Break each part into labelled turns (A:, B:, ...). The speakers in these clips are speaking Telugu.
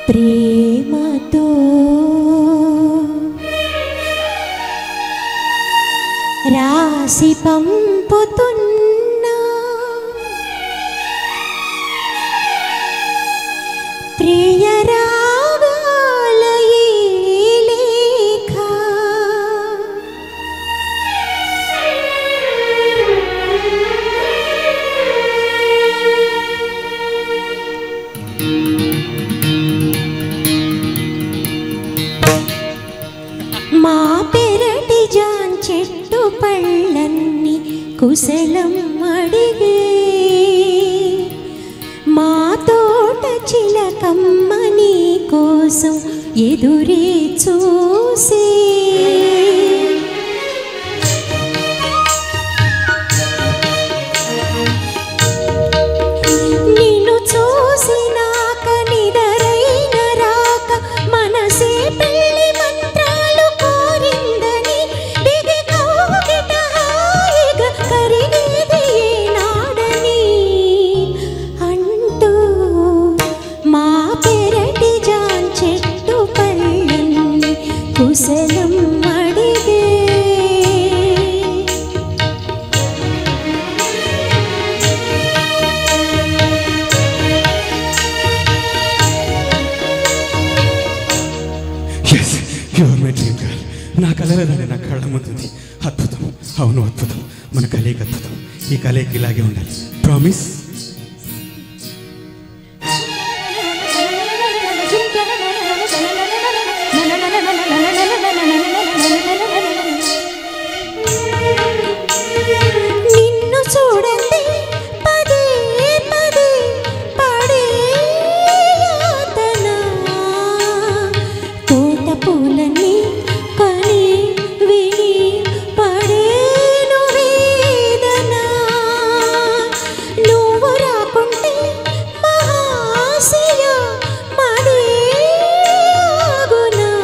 A: ప్రేమతో రాసి పంపుతున్నా ప్రియ రాగాల ఈ లేఖ మా పెరటి జాన్ చెట్టు పళ్ళన్ని కుశలం అడిగే మా తోట చిలకమ్మ నీ కోసం ఎదురే చూసే నిన్ను చూసినాక నిదరైన రాక మనసే పెళ్లి మంత్రాలు కోరిందని దిగి కౌగిట హాయిగా కరిగేది ఏనాడని అంటూ మా పెరటి జాన్ చెట్టు పళ్ళన్ని కుశలం అడిగే
B: yes your my dream girl నా కలరదని నా కళ్ళ ముందుంది అద్భుతం అవును అద్భుతం మన కలయిక అద్భుతం ఈ కలయిక ఇలాగే ఉండాలి ప్రామిస్
A: నిన్ను చూడండి పదే పదే పడే యాతన తోట పూలన్నీ కని విని పడేను వేదన నువ్వు రాకుంటే మహాశయ మదే ఆగునా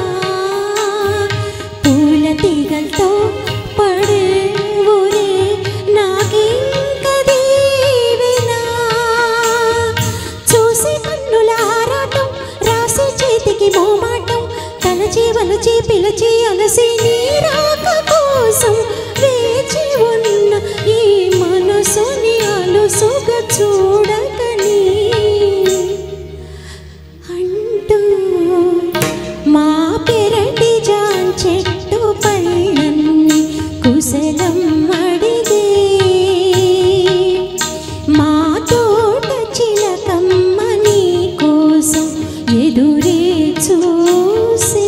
A: పూల తీగలతో పడే ఊరే నాకింక దీవెనా చూసి కన్నుల ఆరాటం రాసి చేతికి మోమాటం తలచి వలచి పిలచి అలసి నీ రాక కోసం వేచి ఉన్న ఈ మనసుని అలుసుగా చూడకని అంటూ మా పెరటి జాన్ చెట్టు పళ్ళన్ని కుశలం అడిగే మా తోట చిలకమ్మ నీ కోసం ఎదురే చూసే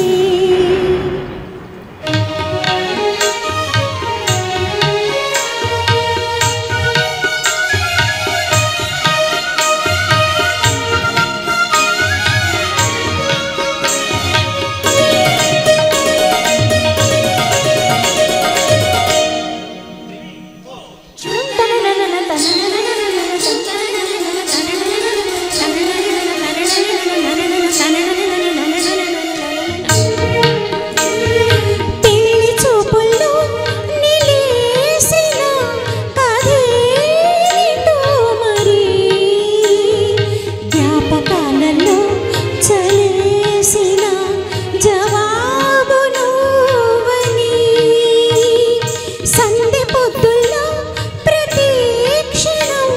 A: పెళ్లి చూపుల్లో నిలేసిన కథేంటో మరి జ్ఞాపకాలలో చలేసిన జవాబు నువ్వని సంధి పొద్దుల్లో ప్రతి క్షణం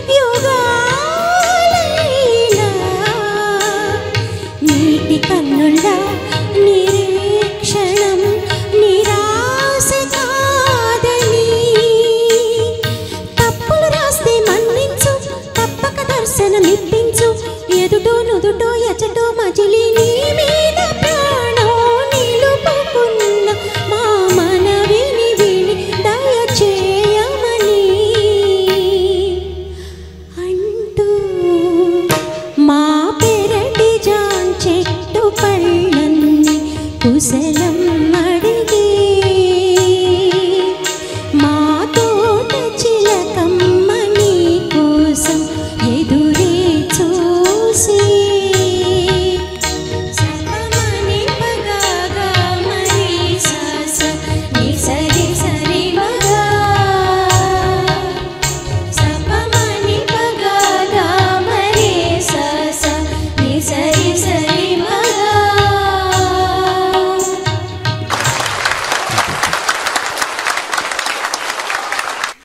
A: యుగాలైనా నీటి కన్నుల నిరీక్షణం నిరాశ కాదని తప్పులు రాస్తే మన్నించు తప్పక దర్శనమిప్పించు ఎదుటో నుదుటో ఎచటో